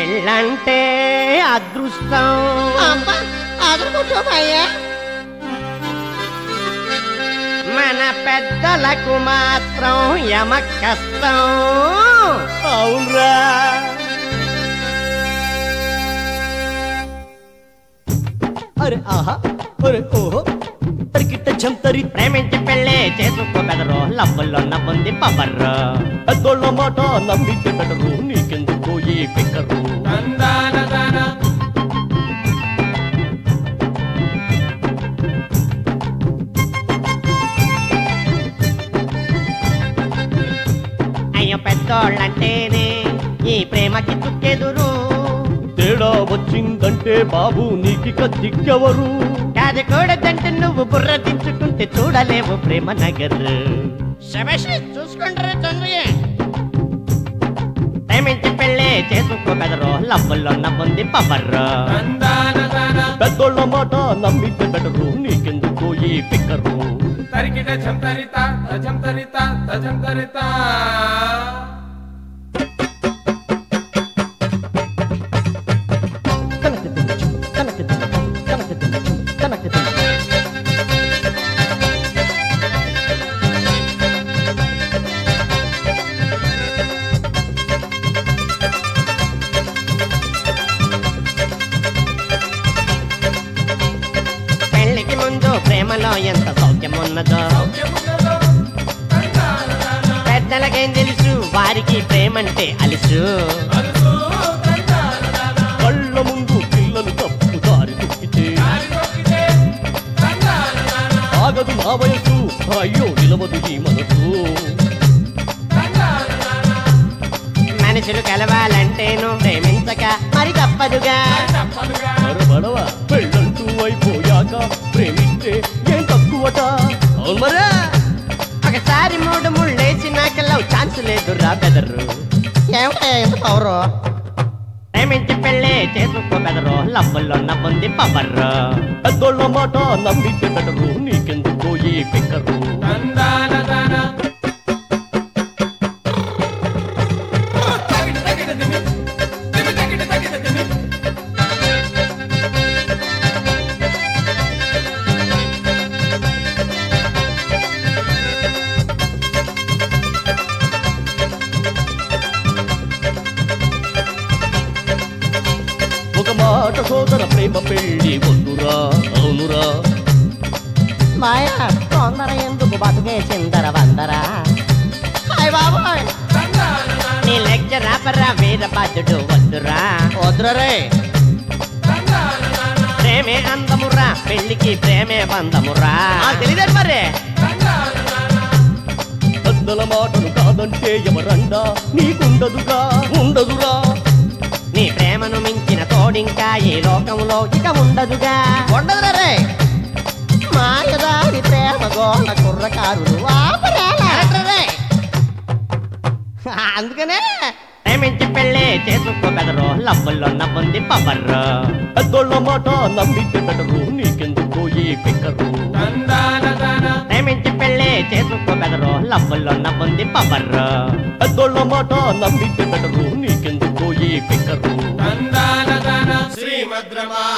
పెళ్ళంటే అదృష్టం అబ్బా అదృకోవయ్యా మన పెద్దలకు మాత్రం యమ కష్టం అవునరా అరే ఆహా అరే ఓహో తరికిట్ట జంతరి ప్రేమించి పెళ్ళే చేసుకో బెదరు లవ్వుల్లో నవ్వుంది పవర్రు పెద్దోళ్ళ మాట నమ్మితే బెటరు నీకెందుకు ఈ పిక్కరు అయ్యో పెద్దోళ్ళంటేనే ఈ ప్రేమకి చుక్కెదురు తేడా వచ్చిందంటే బాబు నీకిక దిక్కెవరు కాదు కూడదంటే నువ్వు బుర్ర దించుకుంటే చూడలేవు ప్రేమ నగర్ శబేష్ చూసుకుంటారా చంద్రయ్య ప్రేమించి పెళ్ళే చేసుకో బెదరు లవ్వుల్లో నవ్వుంది పవర్రు పెద్దోళ్ళ మాట నమ్మితే బెటరు నీకెందుకు ఈ పిక్కరు తరికిట జంతరిత తజంతరిత తజంతరిత పెళ్లికి ముందు ప్రేమలో ఎంత సౌఖ్యం ఉన్నదో పెద్దలకేం తెలుసు వారికి ప్రేమంటే అలుసు కళ్ళ ముందు పిల్లలు తప్పు దారి తొక్కితే ఆగదు నా వయసు అయ్యో నిలవదు ఈ మనసు మనుషులు కలవాలంటేను ప్రేమించక మరి తప్పదుగా మరబడవ పెళ్ళంటూ అయిపోయాక ప్రేమిస్తే ఏం తక్కువట అవును మరే ఒకసారి మూడు ముళ్ళేసినాక లవ్ ఛాన్స్ లేదు రా బెదరు ఏమిటా ఎంత పవరు ప్రేమించి పెళ్ళే చేసుకో బెదరు లవ్వుల్లో నవ్వుంది పవర్రు పెద్దోళ్ళ మాట నమ్మితే బెటరు నీకెందుకు ఈ పిక్కరు ఒక మాట సోదర ప్రేమ పెళ్ళి వద్దురా అవునురా మాయా తొందర ఎందుకు బతుకే చిందర వందరా హాయ్ బాబోయ్ నీ లెక్చర్ ఆపరా వీరభద్రుడు వద్దురా వద్దురే ప్రేమే అందమురా పెళ్లికి ప్రేమే బంధమురా తెలియదు మరి పెద్దల మాటలు కాదంటే ఎవరండా నీకుండదుగా ఉండదురా నీ ప్రేమను మించిన తోడింకా ఈ లోకంలో ఇక ఉండదుగా ఉండదురా రే మాయదారి ప్రేమ గోళ కుర్రకారులు ఆపరేలా అందుకనే ప్రేమించి పెళ్ళే చేసుకో బెదరు లవ్వుల్లో నవ్వుంది పవర్రు పెద్దోళ్ళ మాట నమ్మితే బెటరు నీకెందుకు ఈ పిక్కరు ప్రేమించి పెళ్ళే చేసుకో బెదరు లవ్వుల్లో నవ్వుంది పవర్రు పెద్దోళ్ళ మాట నమ్మితే బెటరు నీకెందుకు ఈ పిక్కరు శ్రీమద్రమా